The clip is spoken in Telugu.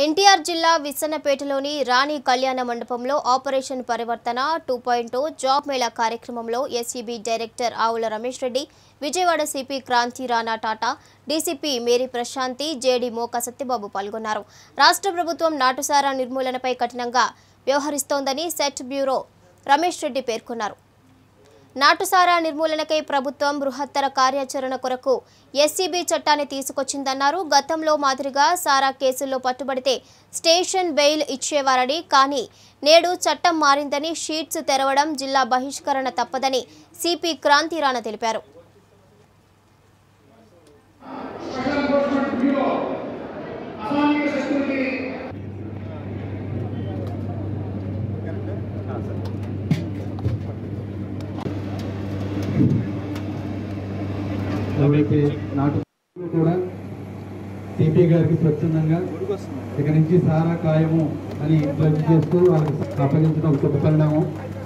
ఎన్టీఆర్ జిల్లా విసన్నపేటలోని రాణి కళ్యాణ మండపంలో ఆపరేషన్ పరివర్తన టూ పాయింట్ జాబ్ మేళా కార్యక్రమంలో SEB director Avula Ramesh Reddy Vijayawada CP Kranthi Rana Tata DCP Mary Prasanthi JD Moka Satyababu పాల్గొన్నారు రాష్ట్ర ప్రభుత్వం నాటుసారా నిర్మూలనపై కఠినంగా వ్యవహరిస్తోందని సెట్ బ్యూరో రమేష్ రెడ్డి పేర్కొన్నారు నాటుసారా నిర్మూలనకై ప్రభుత్వం బృహత్తర కార్యాచరణ కొరకు ఎస్సీబీ చట్టాన్ని తీసుకొచ్చిందన్నారు గతంలో మాదిరిగా సారా కేసుల్లో పట్టుబడితే స్టేషన్ బెయిల్ ఇచ్చేవారని కానీ నేడు చట్టం మారిందని షీట్స్ తెరవడం జిల్లా బహిష్కరణ తప్పదని సిపి క్రాంతి రాణా తెలిపారు ఎవరైతే నాటు కూడా సిపి గారికి స్వచ్ఛందంగా ఇక నుంచి సారా ఖాయము అని ఇంప్లిమెంట్ చేస్తూ వాళ్ళకి అప్పగించడం ఒక శుభ పరిణామం